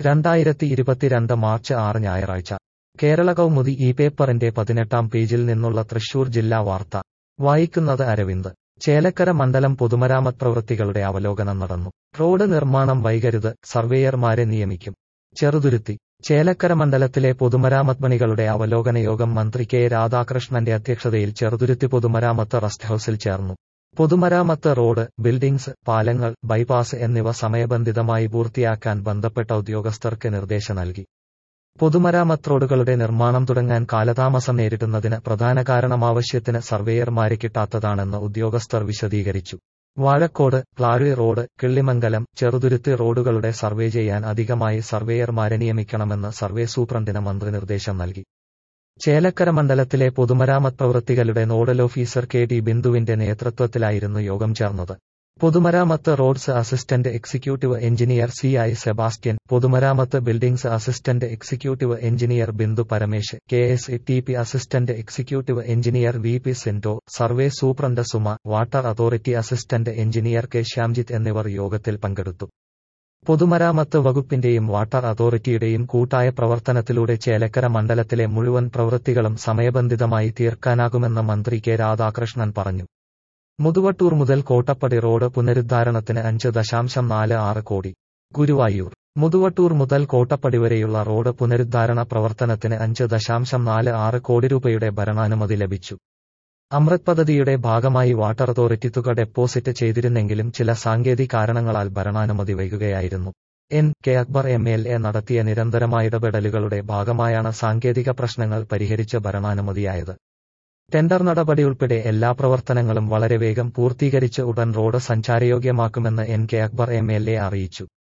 രണ്ടായിരത്തി ഇരുപത്തിരണ്ട് മാർച്ച് ആറ് ഞായറാഴ്ച കേരള കൗമുദി ഈ പേപ്പറിന്റെ പതിനെട്ടാം പേജിൽ നിന്നുള്ള തൃശൂർ ജില്ലാ വാർത്ത വായിക്കുന്നത് അരവിന്ദ് ചേലക്കര മണ്ഡലം പൊതുമരാമത്ത് പ്രവൃത്തികളുടെ അവലോകനം നടന്നു റോഡ് നിർമ്മാണം വൈകരുത് സർവേയർമാരെ നിയമിക്കും ചെറുതുരുത്തി ചേലക്കര മണ്ഡലത്തിലെ പൊതുമരാമത്ത് പണികളുടെ അവലോകന യോഗം മന്ത്രി കെ രാധാകൃഷ്ണന്റെ അധ്യക്ഷതയിൽ ചെറുതുരുത്തി പൊതുമരാമത്ത് റസ്റ്റ് ഹൌസിൽ ചേർന്നു പൊതുമരാമത്ത് റോഡ് ബിൽഡിംഗ്സ് പാലങ്ങൾ ബൈപ്പാസ് എന്നിവ സമയബന്ധിതമായി പൂർത്തിയാക്കാൻ ബന്ധപ്പെട്ട ഉദ്യോഗസ്ഥർക്ക് നിർദ്ദേശം നൽകി പൊതുമരാമത്ത് റോഡുകളുടെ നിർമ്മാണം തുടങ്ങാൻ കാലതാമസം നേരിടുന്നതിന് പ്രധാന കാരണം ആവശ്യത്തിന് സർവേയർമാരെ കിട്ടാത്തതാണെന്ന് ഉദ്യോഗസ്ഥർ വിശദീകരിച്ചു വാഴക്കോട് പ്ലാഴി റോഡ് കിള്ളിമംഗലം ചെറുതുരുത്തി റോഡുകളുടെ സർവേ ചെയ്യാൻ അധികമായി സർവേയർമാരെ നിയമിക്കണമെന്ന് സർവേ സൂപ്രണ്ടിന് മന്ത്രി നിർദ്ദേശം നൽകി ചേലക്കര മണ്ഡലത്തിലെ പൊതുമരാമത്ത് പ്രവൃത്തികളുടെ നോഡൽ ഓഫീസർ കെ ടി ബിന്ദുവിന്റെ നേതൃത്വത്തിലായിരുന്നു യോഗം ചേർന്നത് പൊതുമരാമത്ത് roads assistant executive engineer C I Sebastian പൊതുമരാമത്ത് buildings assistant executive engineer Bindu Paramesh K S T P assistant executive engineer V P Sindo survey superintendent Suma water authority assistant engineer K Shyamjith എന്നിവർ യോഗത്തിൽ പങ്കെടുത്തു പൊതുമരാമത്ത് വകുപ്പിന്റെയും വാട്ടർ അതോറിറ്റിയുടെയും കൂട്ടായ പ്രവർത്തനത്തിലൂടെ ചേലക്കര മണ്ഡലത്തിലെ മുഴുവൻ പ്രവൃത്തികളും സമയബന്ധിതമായി തീർക്കാനാകുമെന്ന് മന്ത്രി കെ രാധാകൃഷ്ണൻ പറഞ്ഞു മുതുവട്ടൂർ മുതൽ കോട്ടപ്പടി റോഡ് പുനരുദ്ധാരണത്തിന് അഞ്ച് ദശാംശം നാല് ആറ് കോടി ഗുരുവായൂർ മുതുവട്ടൂർ മുതൽ കോട്ടപ്പടി വരെയുള്ള റോഡ് പുനരുദ്ധാരണ പ്രവർത്തനത്തിന് അഞ്ച് ദശാംശം നാല് ആറ് കോടി രൂപയുടെ ഭരണാനുമതി ലഭിച്ചു അമൃത് പദ്ധതിയുടെ ഭാഗമായി വാട്ടർ അതോറിറ്റി തുക ഡെപ്പോസിറ്റ് ചെയ്തിരുന്നെങ്കിലും ചില സാങ്കേതിക കാരണങ്ങളാൽ ഭരണാനുമതി വൈകുകയായിരുന്നു N K Akbar M L A നടത്തിയ നിരന്തരമായ ഇടപെടലുകളുടെ ഭാഗമായാണ് സാങ്കേതിക പ്രശ്നങ്ങൾ പരിഹരിച്ച് ഭരണാനുമതിയായത് ടെൻഡർ നടപടി ഉൾപ്പെടെ എല്ലാ പ്രവർത്തനങ്ങളും വളരെ വേഗം പൂർത്തീകരിച്ച് ഉടൻ റോഡ് സഞ്ചാരയോഗ്യമാക്കുമെന്ന് N K Akbar M L A അറിയിച്ചു